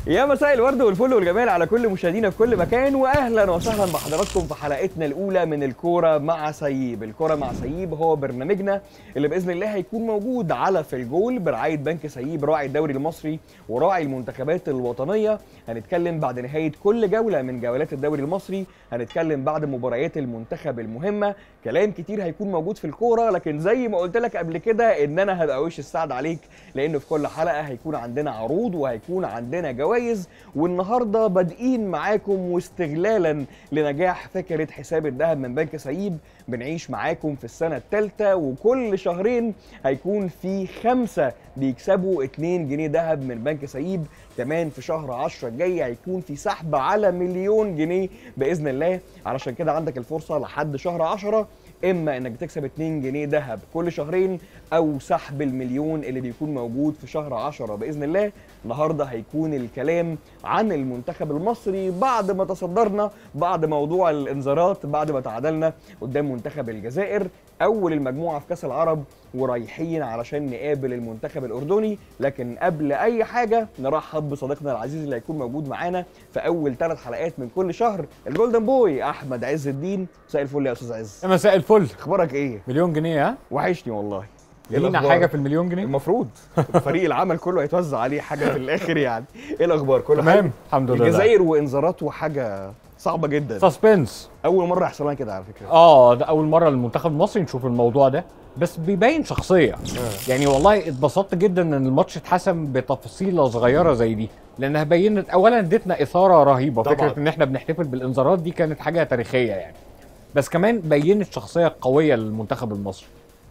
يا مساء الورد والفل والجمال على كل مشاهدينا في كل مكان واهلا وسهلا بحضراتكم في حلقتنا الاولى من الكوره مع سيب، الكوره مع سيب هو برنامجنا اللي باذن الله هيكون موجود على في الجول برعايه بنك سيب راعي الدوري المصري وراعي المنتخبات الوطنيه، هنتكلم بعد نهايه كل جوله من جولات الدوري المصري، هنتكلم بعد مباريات المنتخب المهمه، كلام كتير هيكون موجود في الكوره لكن زي ما قلت لك قبل كده ان انا هبقى وش السعد عليك لانه في كل حلقه هيكون عندنا عروض وهيكون عندنا جوائز والنهارده بادئين معاكم واستغلالا لنجاح فكره حساب الذهب من بنك سعيد بنعيش معاكم في السنه الثالثه وكل شهرين هيكون في خمسه بيكسبوا 2 جنيه ذهب من بنك سعيد كمان في شهر 10 الجاي هيكون في سحب على مليون جنيه باذن الله علشان كده عندك الفرصه لحد شهر 10 اما انك بتكسب 2 جنيه ذهب كل شهرين او سحب المليون اللي بيكون موجود في شهر 10 باذن الله النهارده هيكون الكلام عن المنتخب المصري بعد ما تصدرنا بعد موضوع الانذارات بعد ما تعادلنا قدام منتخب الجزائر اول المجموعه في كاس العرب ورايحين علشان نقابل المنتخب الاردني لكن قبل اي حاجه نرحب بصديقنا العزيز اللي هيكون موجود معانا في اول ثلاث حلقات من كل شهر الجولدن بوي احمد عز الدين مساء الفل يا استاذ عز يا مساء الفل اخبارك ايه مليون جنيه ها وحشني والله إيه لينا الأخبار؟ حاجه في المليون جنيه المفروض فريق العمل كله هيتوزع عليه حاجه في الاخر يعني ايه الاخبار كله حلو؟ تمام الحمد لله الجزائر وانذارات وحاجه صعبه جدا سسبنس اول مره يحصل لنا كده على فكره اه ده اول مره المنتخب المصري نشوف الموضوع ده بس بيبين شخصيه يعني والله اتبسطت جدا ان الماتش اتحسم بتفصيله صغيره زي دي لانها بينت اولا ادتنا اثاره رهيبه طبعاً. فكره ان احنا بنحتفل بالانذارات دي كانت حاجه تاريخيه يعني بس كمان بينت شخصيه قويه للمنتخب المصري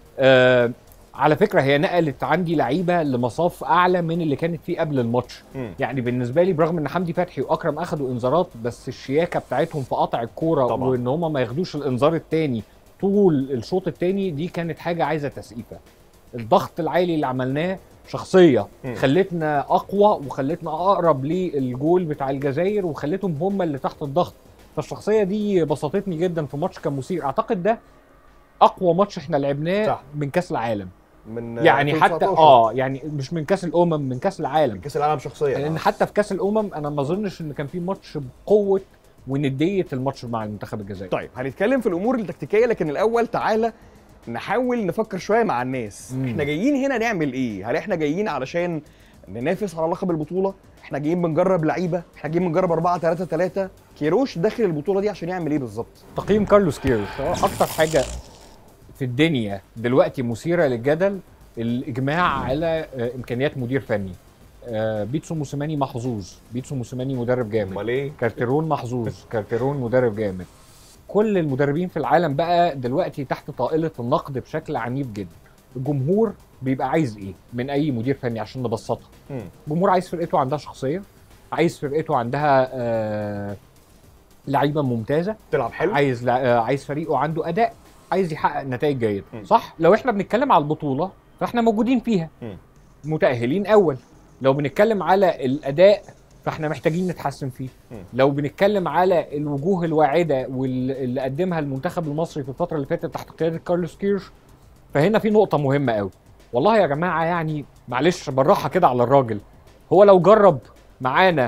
آه على فكره هي نقلت عندي لعيبه لمصاف اعلى من اللي كانت فيه قبل الماتش مم. يعني بالنسبه لي برغم ان حمدي فتحي واكرم اخدوا انذارات بس الشياكه بتاعتهم في قطع الكوره طبعاً. وان هم ما ياخدوش الانذار الثاني طول الشوط الثاني دي كانت حاجه عايزه تسقيفه الضغط العالي اللي عملناه شخصيه مم. خلتنا اقوى وخلتنا اقرب للجول بتاع الجزائر وخلتهم هم اللي تحت الضغط فالشخصيه دي بسطتني جدا في ماتش كان مثير اعتقد ده اقوى ماتش احنا لعبناه صح. من كاس العالم من يعني حتى 2019. اه يعني مش من كاس الامم من كاس العالم كاس العالم شخصيا لان آه. حتى في كاس الامم انا ما اظنش ان كان في ماتش بقوه ونديه الماتش مع المنتخب الجزائري طيب هنتكلم في الامور التكتيكيه لكن الاول تعالى نحاول نفكر شويه مع الناس مم. احنا جايين هنا نعمل ايه هل احنا جايين علشان ننافس على لقب البطوله احنا جايين بنجرب لعيبه احنا جايين بنجرب 4 3 3 كيروش داخل البطوله دي عشان يعمل ايه بالظبط تقييم كارلوس كيروش هو اكتر حاجه في الدنيا دلوقتي مثيره للجدل الاجماع على آه، امكانيات مدير فني آه، بيتسو موسيماني محظوظ بيتسو موسيماني مدرب جامد امال ايه كارتيرون محظوظ كارتيرون مدرب جامد كل المدربين في العالم بقى دلوقتي تحت طائله النقد بشكل عنيف جدا الجمهور بيبقى عايز ايه من اي مدير فني عشان نبسطها مم. الجمهور عايز فرقته عندها شخصيه عايز فرقته عندها آه لعيبه ممتازه تلعب حلو عايز لع- آه، عايز فريقه عنده اداء عايز يحقق نتائج جيده مم. صح لو احنا بنتكلم على البطوله فاحنا موجودين فيها مم. متاهلين اول لو بنتكلم على الاداء فاحنا محتاجين نتحسن فيه مم. لو بنتكلم على الوجوه الواعده واللي قدمها المنتخب المصري في الفتره اللي فاتت تحت قياده كارلوس كيرش فهنا في نقطه مهمه قوي والله يا جماعه يعني معلش بالراحه كده على الراجل هو لو جرب معانا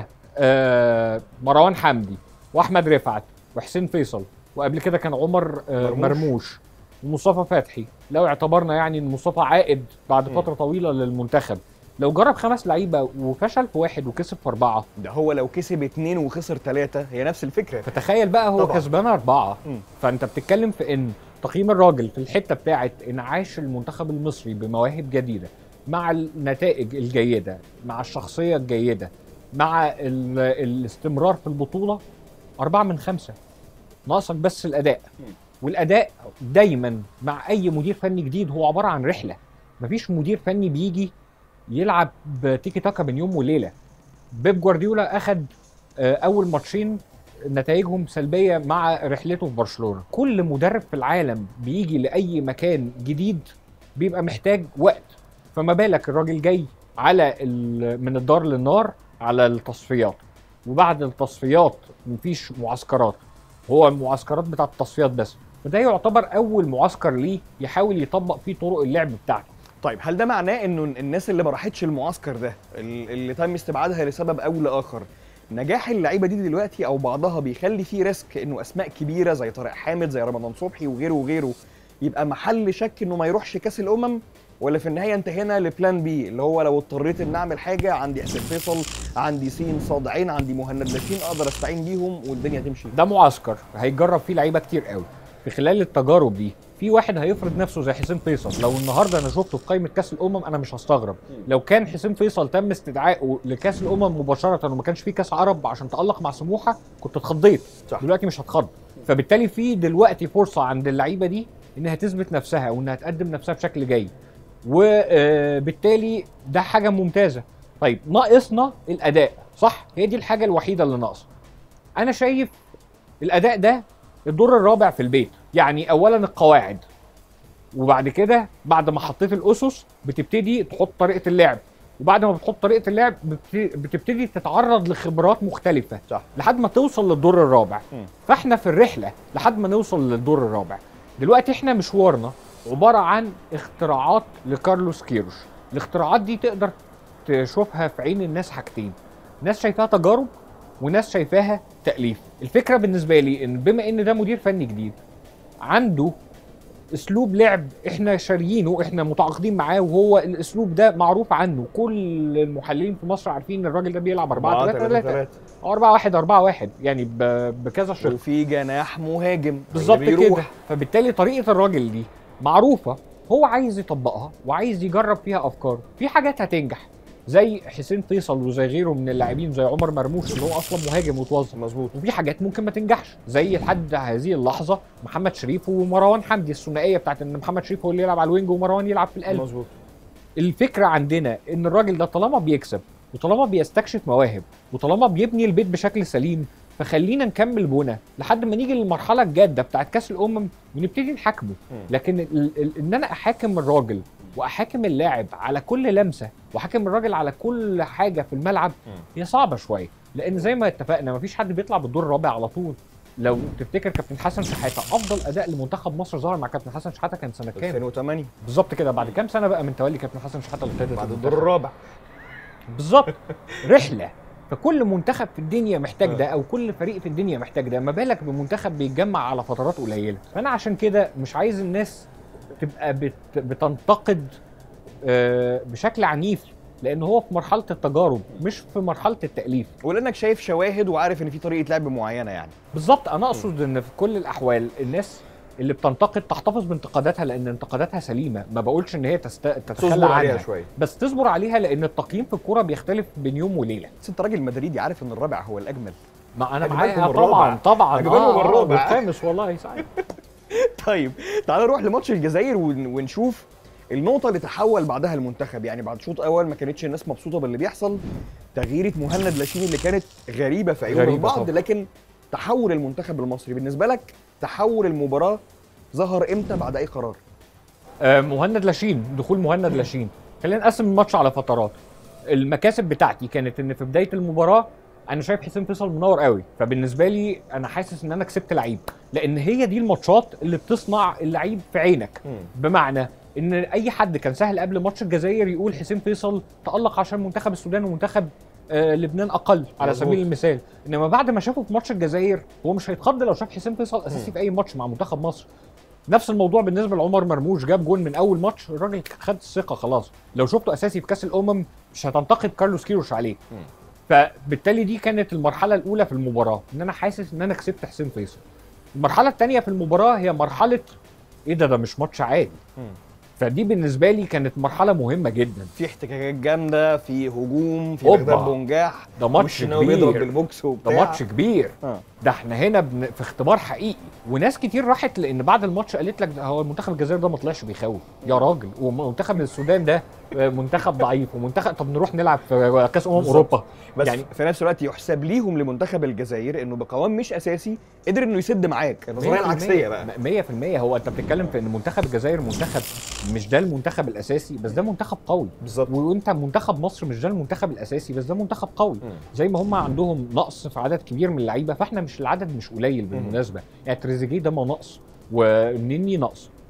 آه مروان حمدي واحمد رفعت وحسين فيصل وقبل كده كان عمر آه مرموش. مرموش ومصطفى فتحي لو اعتبرنا يعني ان مصطفى عائد بعد مم. فتره طويله للمنتخب لو جرب خمس لعيبه وفشل في واحد وكسب في اربعه ده هو لو كسب اتنين وخسر ثلاثة هي نفس الفكرة فتخيل بقى هو طبعا. كسبان اربعه مم. فانت بتتكلم في ان تقييم الراجل في الحته بتاعه انعاش المنتخب المصري بمواهب جديده مع النتائج الجيده مع الشخصيه الجيده مع ال- الاستمرار في البطوله أربعة من خمسة ناقصك بس الأداء مم. والأداء دايما مع أي مدير فني جديد هو عبارة عن رحلة مفيش مدير فني بيجي يلعب بتيكي تاكا بين يوم وليلة بيب جوارديولا أخد آه، أول ماتشين نتائجهم سلبيه مع رحلته في برشلونه كل مدرب في العالم بيجي لاي مكان جديد بيبقى محتاج وقت فما بالك الراجل جاي على ال- من الدار للنار على التصفيات وبعد التصفيات مفيش معسكرات هو المعسكرات بتاعت التصفيات بس فده يعتبر اول معسكر ليه يحاول يطبق فيه طرق اللعب بتاعته طيب هل ده معناه انه الناس اللي ما راحتش المعسكر ده ال- اللي تم استبعادها لسبب او لاخر نجاح اللعيبه دي دلوقتي او بعضها بيخلي فيه ريسك انه اسماء كبيره زي طارق حامد زي رمضان صبحي وغيره وغيره يبقى محل شك انه ما يروحش كاس الامم ولا في النهايه انتهينا لبلان بي اللي هو لو اضطريت ان اعمل حاجه عندي حسين فيصل عندي سين صاد عين عندي مهند لاشين اقدر استعين بيهم والدنيا تمشي ده معسكر هيتجرب فيه لعيبه كتير قوي في خلال التجارب دي في واحد هيفرض نفسه زي حسين فيصل لو النهارده انا شفته في قائمه كاس الامم انا مش هستغرب لو كان حسين فيصل تم استدعائه لكاس الامم مباشره وما كانش في كاس عرب عشان تالق مع سموحه كنت اتخضيت صح. دلوقتي مش هتخض فبالتالي في دلوقتي فرصه عند اللعيبه دي انها تثبت نفسها وانها تقدم نفسها بشكل جيد وبالتالي ده حاجه ممتازه طيب ناقصنا الاداء صح هي دي الحاجه الوحيده اللي ناقصه انا شايف الاداء ده الدور الرابع في البيت يعني اولا القواعد وبعد كده بعد ما حطيت الاسس بتبتدي تحط طريقه اللعب وبعد ما بتحط طريقه اللعب بت- بتبتدي تتعرض لخبرات مختلفه صح. لحد ما توصل للدور الرابع مم. فاحنا في الرحله لحد ما نوصل للدور الرابع دلوقتي احنا مشوارنا عباره عن اختراعات لكارلوس كيروش الاختراعات دي تقدر تشوفها في عين الناس حاجتين ناس شايفاها تجارب وناس شايفاها تأليف الفكرة بالنسبة لي ان بما ان ده مدير فني جديد عنده اسلوب لعب احنا شاريينه احنا متعاقدين معاه وهو الاسلوب ده معروف عنه كل المحللين في مصر عارفين ان الراجل ده بيلعب 4 3 3 او 4 1 4 1 يعني ب- بكذا شق وفي جناح مهاجم بالظبط اللي كده بيروح. فبالتالي طريقه الراجل دي معروفه هو عايز يطبقها وعايز يجرب فيها افكار في حاجات هتنجح زي حسين فيصل وزي غيره من اللاعبين زي عمر مرموش اللي هو اصلا مهاجم وتوظف مظبوط وفي حاجات ممكن ما تنجحش زي لحد هذه اللحظه محمد شريف ومروان حمدي الثنائيه بتاعت ان محمد شريف هو اللي يلعب على الوينج ومروان يلعب في القلب مظبوط الفكره عندنا ان الراجل ده طالما بيكسب وطالما بيستكشف مواهب وطالما بيبني البيت بشكل سليم فخلينا نكمل بنا لحد ما نيجي للمرحله الجاده بتاعت كاس الامم ونبتدي نحاكمه مم. لكن ال- ال- ان انا احاكم الراجل واحاكم اللاعب على كل لمسه واحاكم الراجل على كل حاجه في الملعب مم. هي صعبه شويه لان زي ما اتفقنا مفيش حد بيطلع بالدور الرابع على طول لو تفتكر كابتن حسن شحاته افضل اداء لمنتخب مصر ظهر مع كابتن حسن شحاته كان سنه كام 2008 بالظبط كده بعد كام سنه بقى من تولي كابتن حسن شحاته لقياده بعد المنتخب؟ الدور الرابع بالظبط رحله فكل منتخب في الدنيا محتاج ده او كل فريق في الدنيا محتاج ده ما بالك بمنتخب بيتجمع على فترات قليله فانا عشان كده مش عايز الناس تبقى بت بتنتقد آه، بشكل عنيف لان هو في مرحله التجارب مش في مرحله التاليف ولانك شايف شواهد وعارف ان في طريقه لعب معينه يعني بالظبط انا اقصد ان في كل الاحوال الناس اللي بتنتقد تحتفظ بانتقاداتها لان انتقاداتها سليمه ما بقولش ان هي تست... تتخلى تصبر عليها عنها شويه بس تصبر عليها لان التقييم في الكوره بيختلف بين يوم وليله بس انت راجل مدريدي عارف ان الرابع هو الاجمل ما انا أجملهم معاك آه، الرابع. طبعا طبعا أجملهم الرابع. والخامس والله صحيح طيب تعال نروح لماتش الجزائر ون- ونشوف النقطة اللي تحول بعدها المنتخب يعني بعد شوط أول ما كانتش الناس مبسوطة باللي بيحصل تغييرة مهند لاشين اللي كانت غريبة في عيون غريبة البعض طبعا. لكن تحول المنتخب المصري بالنسبة لك تحول المباراة ظهر امتى بعد أي قرار؟ آه، مهند لاشين دخول مهند لاشين خلينا نقسم الماتش على فترات المكاسب بتاعتي كانت ان في بدايه المباراه انا شايف حسين فيصل منور قوي فبالنسبه لي انا حاسس ان انا كسبت لعيب لان هي دي الماتشات اللي بتصنع اللعيب في عينك بمعنى ان اي حد كان سهل قبل ماتش الجزائر يقول حسين فيصل تالق عشان منتخب السودان ومنتخب آه لبنان اقل على مظبوط. سبيل المثال انما بعد ما شافه في ماتش الجزائر هو مش هيتخض لو شاف حسين فيصل اساسي في اي ماتش مع منتخب مصر نفس الموضوع بالنسبه لعمر مرموش جاب جون من اول ماتش الراجل خد الثقه خلاص لو شفته اساسي في كاس الامم مش هتنتقد كارلوس كيروش عليه مم. فبالتالي دي كانت المرحله الاولى في المباراه ان انا حاسس ان انا كسبت حسين فيصل المرحله الثانيه في المباراه هي مرحله ايه ده ده مش ماتش عادي مم. فدي بالنسبه لي كانت مرحله مهمه جدا في احتكاكات جامدة في هجوم في أوبا. بغداد بونجاح ده ماتش وش إن هو بيضرب كبير بالبوكس ده وبتاع ماتش كبير آه. ده احنا هنا بن... في اختبار حقيقي وناس كتير راحت لان بعد الماتش قالت لك ده هو المنتخب الجزائر ده ما طلعش بيخوف يا راجل ومنتخب السودان ده آه، منتخب ضعيف ومنتخب طب نروح نلعب في كاس امم بالظبط. اوروبا بس يعني يعني في نفس الوقت يحسب ليهم لمنتخب الجزائر انه بقوام مش اساسي قدر انه يسد معاك النظريه العكسيه بقى 100% هو انت بتتكلم في ان منتخب الجزائر منتخب مش ده المنتخب الاساسي بس ده منتخب قوي بالظبط وانت منتخب مصر مش ده المنتخب الاساسي بس ده منتخب قوي زي ما هم عندهم نقص في عدد كبير من اللعيبه فاحنا مش العدد مش قليل بالمناسبه يعني تريزيجيه ده ما نقص والنني نقص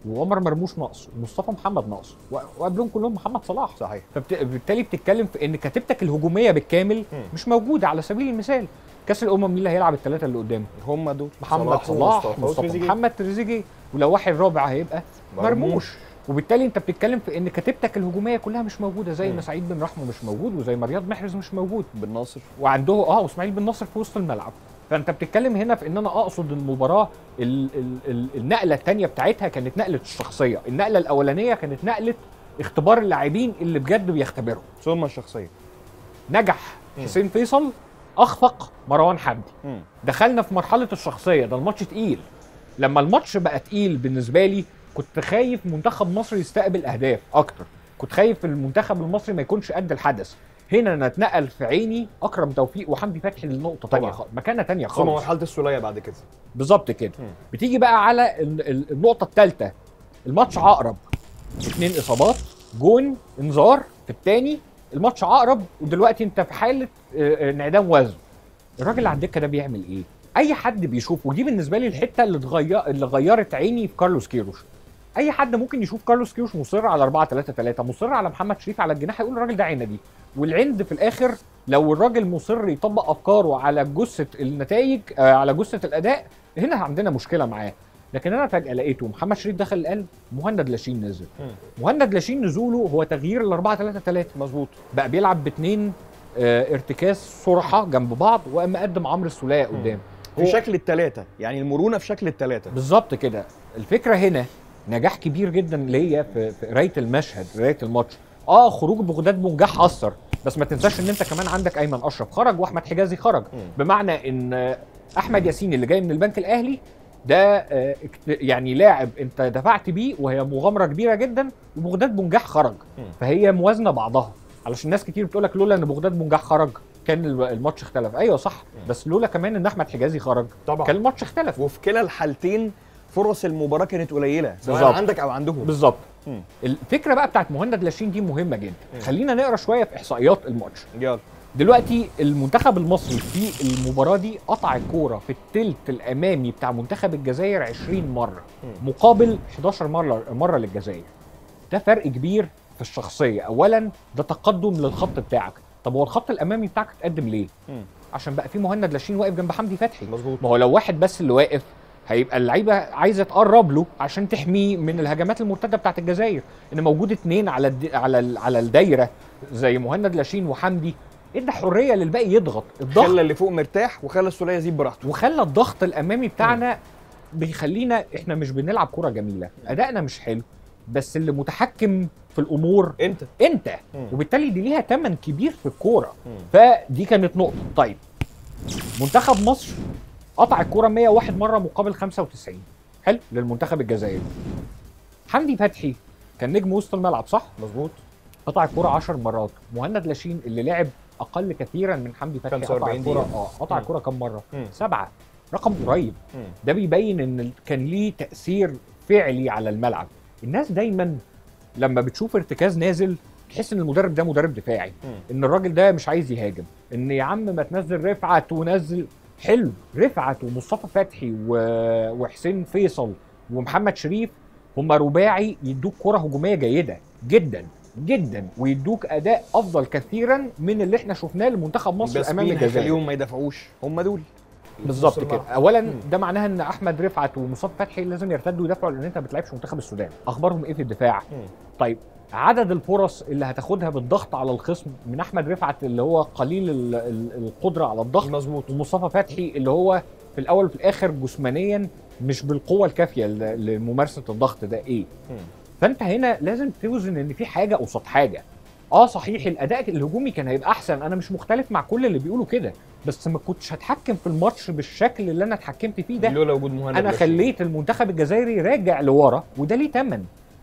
وعمر مرموش ناقص ومصطفى محمد ناقص و- وقبلهم كلهم محمد صلاح صحيح فبالتالي بتتكلم في ان كتيبتك الهجوميه بالكامل مم. مش موجوده على سبيل المثال كاس الامم مين اللي هيلعب الثلاثه اللي قدامه هم دول محمد صلاح صلاح, ومصطفى مصطفى وتريزيجيه. محمد تريزيجيه ولو واحد رابع هيبقى مرموش وبالتالي انت بتتكلم في ان كتيبتك الهجوميه كلها مش موجوده زي مم. ما سعيد بن رحمه مش موجود وزي ما رياض محرز مش موجود بالناصر وعنده اه واسماعيل بن ناصر في وسط الملعب فانت بتتكلم هنا في ان انا اقصد المباراه ال ال ال النقله الثانيه بتاعتها كانت نقله الشخصيه النقله الاولانيه كانت نقله اختبار اللاعبين اللي بجد بيختبروا ثم الشخصيه نجح مم. حسين فيصل اخفق مروان حمدي مم. دخلنا في مرحله الشخصيه ده الماتش تقيل لما الماتش بقى تقيل بالنسبه لي كنت خايف منتخب مصر يستقبل اهداف اكتر كنت خايف المنتخب المصري ما يكونش قد الحدث هنا انا اتنقل في عيني اكرم توفيق وحمدي فتحي لنقطه تانية طبعا. خالص مكانه تانية ثم خالص مرحله السوليه بعد كده بالظبط كده مم. بتيجي بقى على ال- ال- النقطه الثالثه الماتش عقرب اتنين اصابات جون انذار في الثاني الماتش عقرب ودلوقتي انت في حاله آه، آه، انعدام وزن الراجل اللي على الدكه ده بيعمل ايه اي حد بيشوف ودي بالنسبه لي الحته اللي اتغير اللي غيرت عيني في كارلوس كيروش اي حد ممكن يشوف كارلوس كيروش مصر على 4 3 3 مصر على محمد شريف على الجناح يقول الراجل ده عندي والعند في الاخر لو الراجل مصر يطبق افكاره على جثه النتائج آه على جثه الاداء هنا عندنا مشكله معاه لكن انا فجاه لقيته محمد شريف دخل القلب مهند لاشين نزل مم. مهند لاشين نزوله هو تغيير ال 4 3 3 مظبوط بقى بيلعب باثنين آه ارتكاز صرحه جنب بعض وقام مقدم عمرو السوليه قدام في هو- شكل الثلاثه يعني المرونه في شكل الثلاثه بالظبط كده الفكره هنا نجاح كبير جدا ليا في في قرايه المشهد قرايه الماتش اه خروج بغداد بنجاح اثر بس ما تنساش ان انت كمان عندك ايمن اشرف خرج واحمد حجازي خرج مم. بمعنى ان آه، احمد ياسين اللي جاي من البنك الاهلي ده آه، اكت- يعني لاعب انت دفعت بيه وهي مغامره كبيره جدا وبغداد بنجاح خرج مم. فهي موازنه بعضها علشان ناس كتير بتقول لك لولا ان بغداد بنجاح خرج كان الم- الماتش اختلف ايوه صح بس لولا كمان ان احمد حجازي خرج طبعا كان الماتش اختلف وفي كلا الحالتين فرص المباراه كانت قليله سواء بالظبط. عندك او عندهم بالظبط مم. الفكره بقى بتاعت مهند لاشين دي مهمه جدا مم. خلينا نقرا شويه في احصائيات الماتش يلا دلوقتي المنتخب المصري في المباراه دي قطع الكوره في التلت الامامي بتاع منتخب الجزائر 20 مره مم. مقابل 11 مره مره للجزائر ده فرق كبير في الشخصيه اولا ده تقدم للخط بتاعك طب هو الخط الامامي بتاعك اتقدم ليه مم. عشان بقى في مهند لاشين واقف جنب حمدي فتحي مظبوط ما هو لو واحد بس اللي واقف هيبقى اللعيبه عايزه تقرب له عشان تحميه من الهجمات المرتده بتاعت الجزائر ان موجود اتنين على الد... على ال... على الدايره زي مهند لاشين وحمدي ادى حريه للباقي يضغط الضغط خلى اللي فوق مرتاح وخلى السوليه يزيد براحته وخلى الضغط الامامي بتاعنا بيخلينا احنا مش بنلعب كره جميله ادائنا مش حلو بس اللي متحكم في الامور انت انت مم. وبالتالي دي ليها ثمن كبير في الكوره مم. فدي كانت نقطه طيب منتخب مصر قطع الكوره 101 مره مقابل 95 حلو للمنتخب الجزائري حمدي فتحي كان نجم وسط الملعب صح مظبوط قطع الكوره 10 مرات مهند لاشين اللي لعب اقل كثيرا من حمدي فتحي قطع 45 الكوره دقيقة. اه قطع مم. الكوره كم مره مم. سبعه رقم قريب مم. ده بيبين ان ال- كان ليه تاثير فعلي على الملعب الناس دايما لما بتشوف ارتكاز نازل تحس ان المدرب ده مدرب دفاعي مم. ان الراجل ده مش عايز يهاجم ان يا عم ما تنزل رفعت ونزل حلو رفعت ومصطفى فتحي و... وحسين فيصل ومحمد شريف هم رباعي يدوك كره هجوميه جيده جدا جدا ويدوك اداء افضل كثيرا من اللي احنا شفناه لمنتخب مصر بس امام مين الجزائر هيخليهم ما يدافعوش هم دول بالظبط نص كده الملعب. اولا مم. ده معناها ان احمد رفعت ومصطفى فتحي لازم يرتدوا يدافعوا لان انت ما بتلعبش منتخب السودان اخبارهم ايه في الدفاع مم. طيب عدد الفرص اللي هتاخدها بالضغط على الخصم من احمد رفعت اللي هو قليل ال- ال- القدره على الضغط مظبوط ومصطفى فتحي اللي هو في الاول وفي الاخر جسمانيا مش بالقوه الكافيه ل- لممارسه الضغط ده ايه مم. فانت هنا لازم توزن ان في حاجه قصاد حاجه اه صحيح الاداء الهجومي كان هيبقى احسن انا مش مختلف مع كل اللي بيقولوا كده بس ما كنتش هتحكم في الماتش بالشكل اللي انا اتحكمت فيه ده لولا وجود مهند انا لاشين. خليت المنتخب الجزائري راجع لورا وده ليه ثمن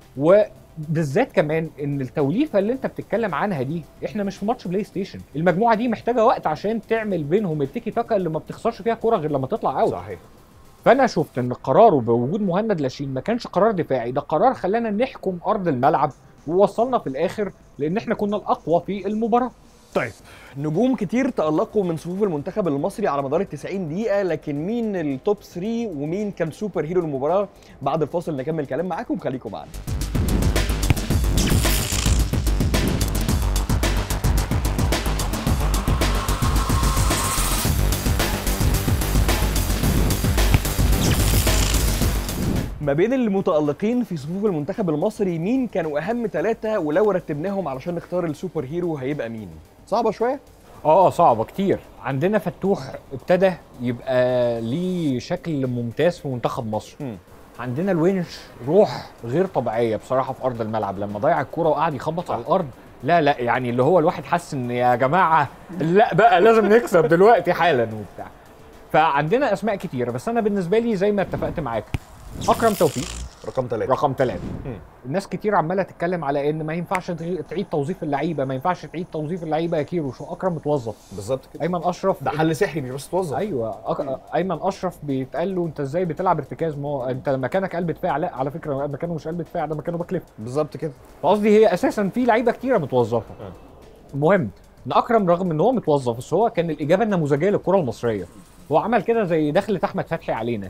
وبالذات كمان ان التوليفه اللي انت بتتكلم عنها دي احنا مش في ماتش بلاي ستيشن المجموعه دي محتاجه وقت عشان تعمل بينهم التيكي تاكا اللي ما بتخسرش فيها كوره غير لما تطلع اوت صحيح فانا شفت ان قراره بوجود مهند لاشين ما كانش قرار دفاعي ده قرار خلانا نحكم ارض الملعب ووصلنا في الاخر لان احنا كنا الاقوى في المباراه طيب نجوم كتير تألقوا من صفوف المنتخب المصري على مدار ال 90 دقيقة لكن مين التوب 3 ومين كان سوبر هيرو المباراة بعد الفاصل نكمل كلام معاكم خليكم معانا ما بين المتألقين في صفوف المنتخب المصري مين كانوا أهم ثلاثة ولو رتبناهم علشان نختار السوبر هيرو هيبقى مين؟ صعبة شوية؟ اه صعبه كتير عندنا فتوح ابتدى يبقى ليه شكل ممتاز في منتخب مصر مم. عندنا الونش روح غير طبيعيه بصراحه في ارض الملعب لما ضيع الكوره وقعد يخبط على الارض لا لا يعني اللي هو الواحد حس ان يا جماعه لا بقى لازم نكسب دلوقتي حالا وبتاع فعندنا اسماء كتيره بس انا بالنسبه لي زي ما اتفقت معاك اكرم توفيق رقم ثلاثة رقم ثلاثة مم. الناس كتير عماله تتكلم على ان ما ينفعش تغي- تعيد توظيف اللعيبه ما ينفعش تعيد توظيف اللعيبه يا كيروش واكرم متوظف بالظبط كده ايمن اشرف ده حل سحري مش بس توظف ايوه أك... ايمن اشرف بيتقال له انت ازاي بتلعب ارتكاز ما هو انت مكانك قلب دفاع لا على فكره مكانه مش قلب دفاع ده مكانه باك ليفت بالظبط كده فقصدي هي اساسا في لعيبه كتيره متوظفه آه. المهم ان اكرم رغم ان هو متوظف بس هو كان الاجابه النموذجيه للكره المصريه هو عمل كده زي دخلة احمد فتحي علينا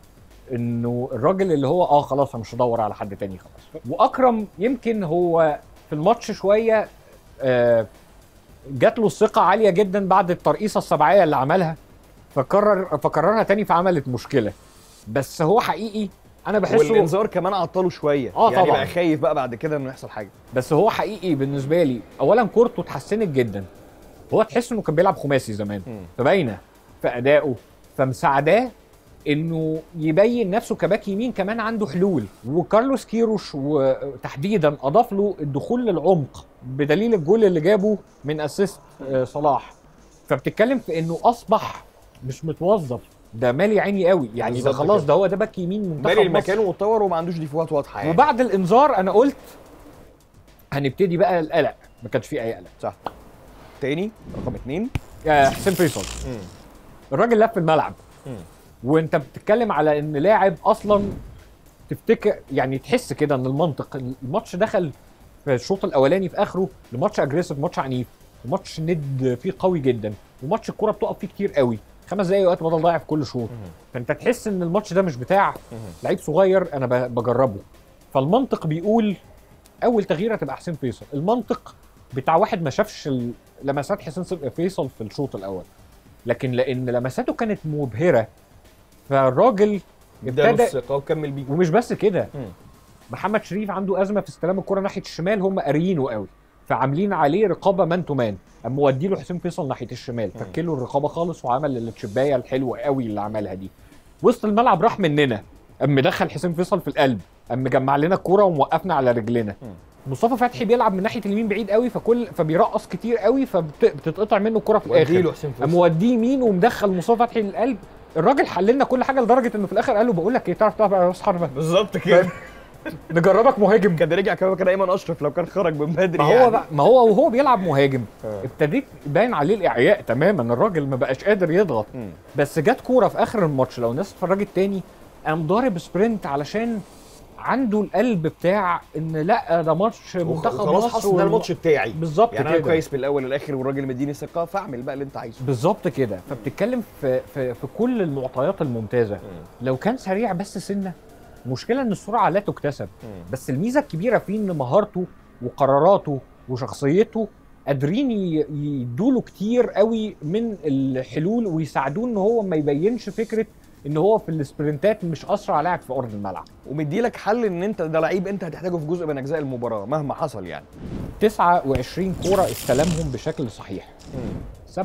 انه الراجل اللي هو اه خلاص انا مش هدور على حد تاني خلاص واكرم يمكن هو في الماتش شويه آه جات له الثقه عاليه جدا بعد الترقيصه السبعيه اللي عملها فكرر فكررها تاني فعملت مشكله بس هو حقيقي انا بحسه والانذار كمان عطله شويه آه يعني طبعاً. بقى خايف بقى بعد كده انه يحصل حاجه بس هو حقيقي بالنسبه لي اولا كورته اتحسنت جدا هو تحس انه كان بيلعب خماسي زمان مم. فباينه في ادائه فمساعداه انه يبين نفسه كباك يمين كمان عنده حلول وكارلوس كيروش وتحديدا اضاف له الدخول للعمق بدليل الجول اللي جابه من اسيست آه، صلاح فبتتكلم في انه اصبح مش متوظف ده مالي عيني قوي يعني ده بالظبط خلاص كده. ده هو ده باك يمين منتخب مالي مصر. المكان واتطور وما عندوش ديفوهات واضحه يعني وبعد الانذار انا قلت هنبتدي بقى القلق ما كانش فيه اي قلق صح تاني رقم اثنين يا حسين فيصل الراجل لف الملعب مم. وانت بتتكلم على ان لاعب اصلا تفتكر يعني تحس كده ان المنطق الماتش دخل في الشوط الاولاني في اخره لماتش اجريسيف ماتش عنيف وماتش ند فيه قوي جدا وماتش الكوره بتقف فيه كتير قوي خمس دقايق وقت بدل ضايع في كل شوط فانت تحس ان الماتش ده مش بتاع لعيب صغير انا ب- بجربه فالمنطق بيقول اول تغيير هتبقى حسين فيصل المنطق بتاع واحد ما شافش ال- لمسات حسين فيصل في الشوط الاول لكن لان لمساته كانت مبهره فالراجل اداله ابتدى الثقه وكمل بيه ومش بس كده مم. محمد شريف عنده ازمه في استلام الكره ناحيه الشمال هم قاريينه قوي فعاملين عليه رقابه مان تو مان اما مودي له حسين فيصل ناحيه الشمال فكله الرقابه خالص وعمل التشبايه الحلوه قوي اللي عملها دي وسط الملعب راح مننا قام مدخل حسين فيصل في القلب قام مجمع لنا الكوره وموقفنا على رجلنا مم. مصطفى فتحي بيلعب من ناحيه اليمين بعيد قوي فكل فبيرقص كتير قوي فبتتقطع منه الكوره في الاخر وديله حسين قام فيصل موديه يمين ومدخل مصطفى فتحي للقلب الراجل حل لنا كل حاجه لدرجه انه في الاخر قال له بقول لك ايه تعرف تلعب على راس حربه بالظبط كده نجربك مهاجم كان رجع كمان كان ايمن اشرف لو كان خرج من بدري ما هو يعني. بقى ما هو وهو بيلعب مهاجم آه. ابتديت باين عليه الاعياء تماما الراجل ما بقاش قادر يضغط مم. بس جت كوره في اخر الماتش لو الناس اتفرجت تاني قام ضارب سبرنت علشان عنده القلب بتاع ان لا ده ماتش منتخب خلاص مصر حاسس ان ده والم- الماتش بتاعي بالظبط يعني انا كده كويس من الاول للاخر والراجل مديني ثقه فاعمل بقى اللي انت عايزه بالظبط كده فبتتكلم في في في كل المعطيات الممتازه لو كان سريع بس سنه مشكله ان السرعه لا تكتسب بس الميزه الكبيره فيه ان مهارته وقراراته وشخصيته قادرين ي- يدوله كتير قوي من الحلول ويساعدوه ان هو ما يبينش فكره ان هو في السبرنتات مش اسرع لاعب في ارض الملعب ومدي لك حل ان انت ده لعيب انت هتحتاجه في جزء من اجزاء المباراه مهما حصل يعني 29 كوره استلمهم بشكل صحيح 97%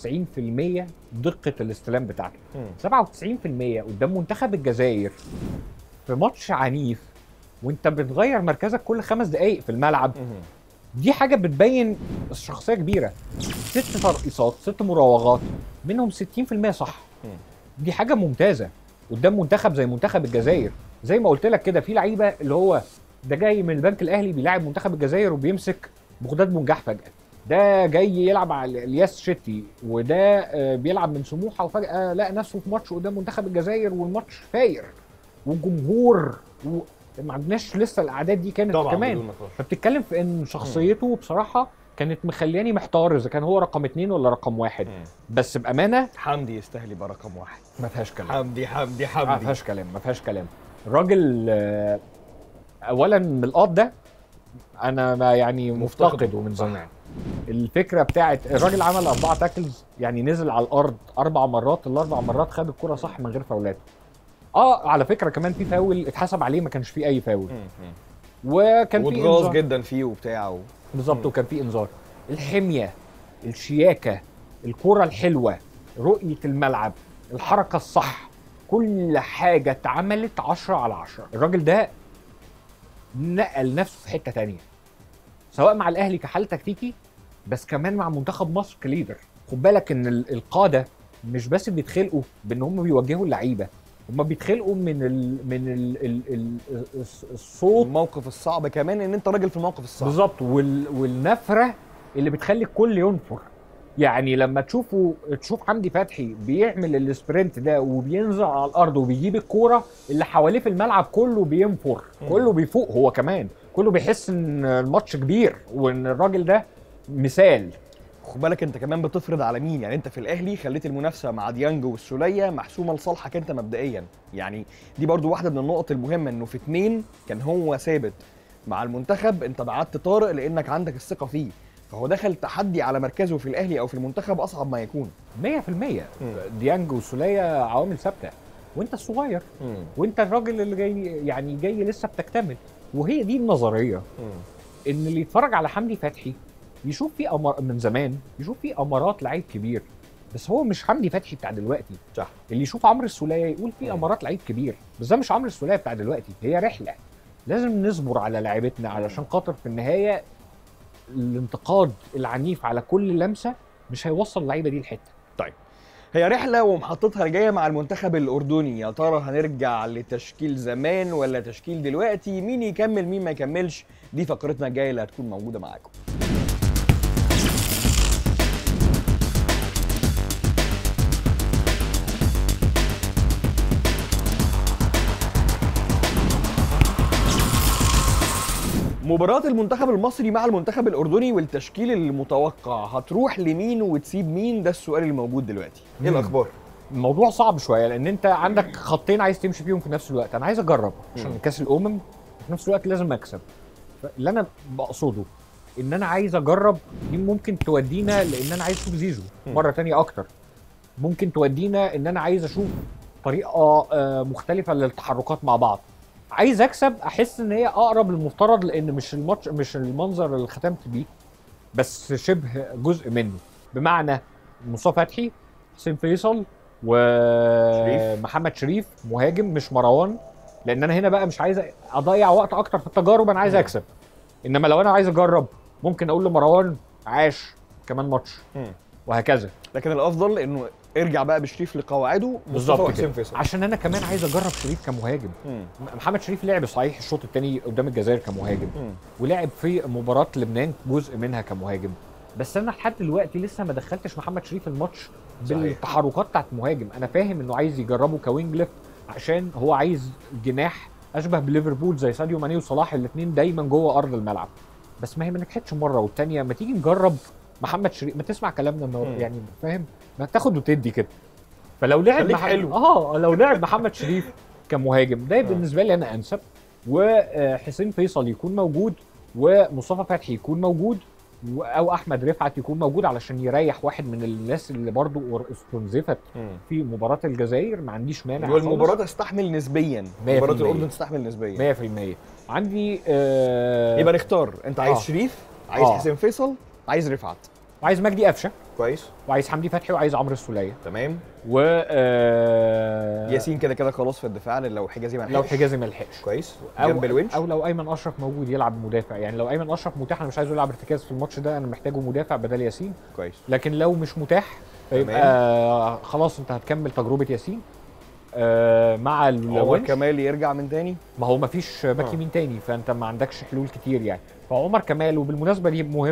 دقه الاستلام بتاعته 97% قدام منتخب الجزائر في ماتش عنيف وانت بتغير مركزك كل خمس دقائق في الملعب دي حاجه بتبين شخصيه كبيره ست ترقيصات ست مراوغات منهم 60% صح مم. دي حاجه ممتازه قدام منتخب زي منتخب الجزائر زي ما قلت لك كده في لعيبه اللي هو ده جاي من البنك الاهلي بيلاعب منتخب الجزائر وبيمسك بغداد بنجاح فجاه ده جاي يلعب على الياس شتي وده آه، بيلعب من سموحه وفجاه لقى نفسه في ماتش قدام منتخب الجزائر والماتش فاير وجمهور وما عندناش لسه الاعداد دي كانت طبعا كمان بدون نقاش فبتتكلم في ان شخصيته بصراحه كانت مخلياني محتار اذا كان هو رقم اتنين ولا رقم واحد بس بامانه حمدي يستاهل يبقى رقم واحد ما فيهاش كلام حمدي حمدي ما حمدي فيهاش كلام ما فيهاش كلام الراجل آه، اولا من القاط ده انا ما يعني مفتقده. مفتقده من زمان الفكره بتاعت الراجل عمل اربعه تاكلز يعني نزل على الارض اربع مرات الاربع مرات خد الكره صح من غير فاولات اه على فكره كمان في فاول اتحسب عليه ما كانش فيه اي فاول وكان في واتغاظ انذار جدا فيه وبتاع و... بالظبط وكان في انذار الحميه الشياكه الكره الحلوه رؤيه الملعب الحركه الصح كل حاجه اتعملت 10 على 10 الراجل ده نقل نفسه في حته تانية سواء مع الاهلي كحل تكتيكي بس كمان مع منتخب مصر كليدر خد بالك ان ال- القاده مش بس بيتخلقوا بان هم بيوجهوا اللعيبه هم بيتخلقوا من ال من ال ال ال الصوت الموقف الصعب كمان ان انت راجل في الموقف الصعب بالظبط وال... والنفره اللي بتخلي الكل ينفر يعني لما تشوفوا تشوف حمدي فتحي بيعمل السبرنت ده وبينزل على الارض وبيجيب الكوره اللي حواليه في الملعب كله بينفر مم. كله بيفوق هو كمان كله بيحس ان الماتش كبير وان الراجل ده مثال خد بالك انت كمان بتفرض على مين يعني انت في الاهلي خليت المنافسه مع ديانج والسوليه محسومه لصالحك انت مبدئيا يعني دي برضو واحده من النقط المهمه انه في اتنين كان هو ثابت مع المنتخب انت بعدت طارق لانك عندك الثقه فيه فهو دخل تحدي على مركزه في الاهلي او في المنتخب اصعب ما يكون 100% ديانج وسوليه عوامل ثابته وانت الصغير وانت الراجل اللي جاي يعني جاي لسه بتكتمل وهي دي النظريه ان اللي يتفرج على حمدي فتحي يشوف فيه أمر من زمان يشوف فيه امارات لعيب كبير بس هو مش حمدي فتحي بتاع دلوقتي صح اللي يشوف عمرو السوليه يقول فيه مم. امارات لعيب كبير بس ده مش عمرو السوليه بتاع دلوقتي هي رحله لازم نصبر على لعيبتنا علشان خاطر في النهايه الانتقاد العنيف على كل لمسه مش هيوصل اللعيبه دي لحته هي رحله ومحطتها الجايه مع المنتخب الاردني يا ترى هنرجع لتشكيل زمان ولا تشكيل دلوقتي مين يكمل مين ما يكملش دي فقرتنا الجايه اللي هتكون موجوده معاكم مباراة المنتخب المصري مع المنتخب الأردني والتشكيل المتوقع هتروح لمين وتسيب مين ده السؤال اللي موجود دلوقتي إيه مم. الأخبار؟ الموضوع صعب شويه لان انت عندك خطين عايز تمشي فيهم في نفس الوقت انا عايز اجرب عشان مم. كاس الامم في نفس الوقت لازم اكسب اللي انا بقصده ان انا عايز اجرب دي ممكن تودينا لان انا عايز اشوف زيزو مم. مره تانية اكتر ممكن تودينا ان انا عايز اشوف طريقه آه، مختلفه للتحركات مع بعض عايز اكسب احس ان هي اقرب للمفترض لان مش الماتش مش المنظر اللي ختمت بيه بس شبه جزء منه بمعنى مصطفى فتحي حسين فيصل ومحمد شريف مهاجم مش مروان لان انا هنا بقى مش عايز اضيع وقت اكتر في التجارب انا عايز مم. اكسب انما لو انا عايز اجرب ممكن اقول لمروان عاش كمان ماتش وهكذا لكن الأفضل إنه ارجع بقى بشريف لقواعده مصطفى بالظبط وحسين كده فيصل عشان انا كمان عايز اجرب شريف كمهاجم مم. محمد شريف لعب صحيح الشوط الثاني قدام الجزائر كمهاجم مم. ولعب في مباراه لبنان جزء منها كمهاجم بس انا لحد دلوقتي لسه ما دخلتش محمد شريف الماتش صحيح. بالتحركات بتاعت مهاجم انا فاهم انه عايز يجربه كوينج ليفت عشان هو عايز جناح اشبه بليفربول زي ساديو ماني وصلاح الاثنين دايما جوه ارض الملعب بس ما هي ما نجحتش مره والتانيه ما تيجي نجرب محمد شريف ما تسمع كلامنا النهارده مم. يعني فاهم ما تاخد وتدي كده فلو لعب خليك مح... حلو. اه لو لعب محمد شريف كمهاجم ده بالنسبه لي انا انسب وحسين فيصل يكون موجود ومصطفى فتحي يكون موجود و- او احمد رفعت يكون موجود علشان يريح واحد من الناس اللي برضو استنزفت مم. في مباراه الجزائر ما عنديش مانع والمباراة تستحمل نسبيا مية في مباراة المية. الأردن تستحمل نسبيا 100% عندي آه يبقى نختار أنت عايز آه. شريف عايز آه. حسين فيصل عايز رفعت وعايز مجدي قفشه كويس وعايز حمدي فتحي وعايز عمرو السوليه تمام و آه ياسين كده كده خلاص في الدفاع لو حجازي ما لو لحقش. حجازي ما لحقش كويس او جنب الونش او لو ايمن اشرف موجود يلعب مدافع يعني لو ايمن اشرف متاح انا مش عايزه يلعب ارتكاز في الماتش ده انا محتاجه مدافع بدل ياسين كويس لكن لو مش متاح فيبقى خلاص انت هتكمل تجربه ياسين آه مع عمر الونش كمال يرجع من تاني ما هو ما فيش باك آه. يمين تاني فانت ما عندكش حلول كتير يعني فعمر كمال وبالمناسبه دي مهمه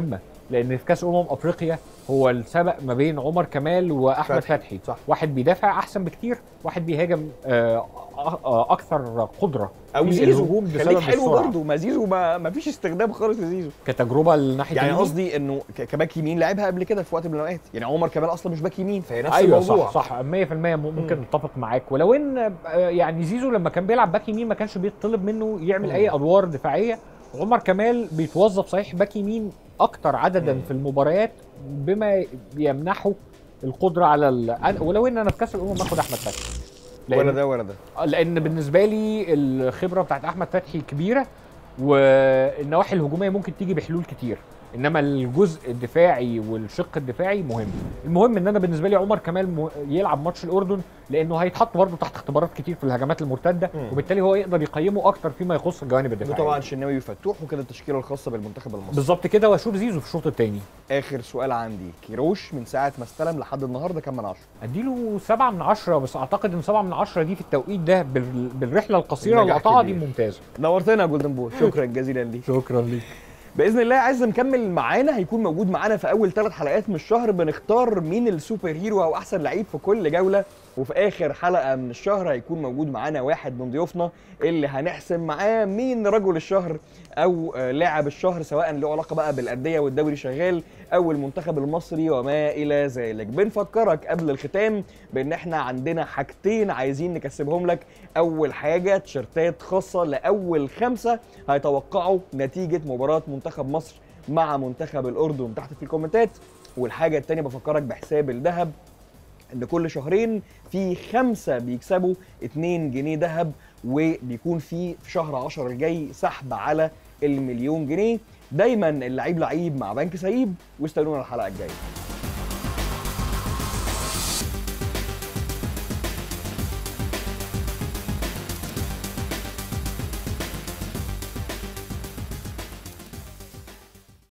لان في كاس امم افريقيا هو السبق ما بين عمر كمال واحمد فتحي. فتحي, صح. واحد بيدافع احسن بكتير واحد بيهاجم آه، آه، اكثر قدره او في زيزو الهجوم خليك بسبب حلو السرعة. برضه ما زيزو ما, ما فيش استخدام خالص لزيزو كتجربه لناحيه يعني اليمين. قصدي انه ك- كباك يمين لعبها قبل كده في وقت من الاوقات يعني عمر كمال اصلا مش باك يمين فهي نفس ايوه الموضوع صح صح 100% ممكن مم. اتفق معاك ولو ان آه، يعني زيزو لما كان بيلعب باك يمين ما كانش بيطلب منه يعمل مم. اي ادوار دفاعيه عمر كمال بيتوظف صحيح باك يمين اكتر عددا مم. في المباريات بما يمنحه القدره على ال... أنا- ولو ان انا في كاس الامم باخد احمد فتحي ولا لان, ده ولا ده لأن بالنسبه لي الخبره بتاعت احمد فتحي كبيره والنواحي الهجوميه ممكن تيجي بحلول كتير انما الجزء الدفاعي والشق الدفاعي مهم المهم ان انا بالنسبه لي عمر كمال م... يلعب ماتش الاردن لانه هيتحط برضه تحت اختبارات كتير في الهجمات المرتده مم. وبالتالي هو يقدر يقيمه اكتر فيما يخص الجوانب الدفاعيه وطبعا شناوي وفتوح وكده التشكيله الخاصه بالمنتخب المصري بالظبط كده واشوف زيزو في الشوط الثاني اخر سؤال عندي كيروش من ساعه ما استلم لحد النهارده كام من عشرة اديله سبعة من عشرة بس اعتقد ان سبعة من عشرة دي في التوقيت ده بال... بالرحله القصيره اللي نجاح قطعها دي كبير. ممتازه نورتنا يا جولدن بوي شكرا جزيلا ليك شكرا ليك باذن الله عايز مكمل معانا هيكون موجود معانا في اول ثلاث حلقات من الشهر بنختار مين السوبر هيرو او احسن لعيب في كل جوله وفي اخر حلقه من الشهر هيكون موجود معانا واحد من ضيوفنا اللي هنحسم معاه مين رجل الشهر او آه، لاعب الشهر سواء له علاقه بقى بالانديه والدوري شغال او المنتخب المصري وما الى ذلك بنفكرك قبل الختام بان احنا عندنا حاجتين عايزين نكسبهم لك اول حاجه تيشرتات خاصه لاول خمسه هيتوقعوا نتيجه مباراه منتخب مصر مع منتخب الاردن تحت في الكومنتات والحاجه الثانيه بفكرك بحساب الذهب ان كل شهرين في خمسه بيكسبوا 2 جنيه ذهب وبيكون في في شهر 10 الجاي سحب على المليون جنيه دايما اللعيب لعيب مع بنك سعيد واستنونا الحلقه الجايه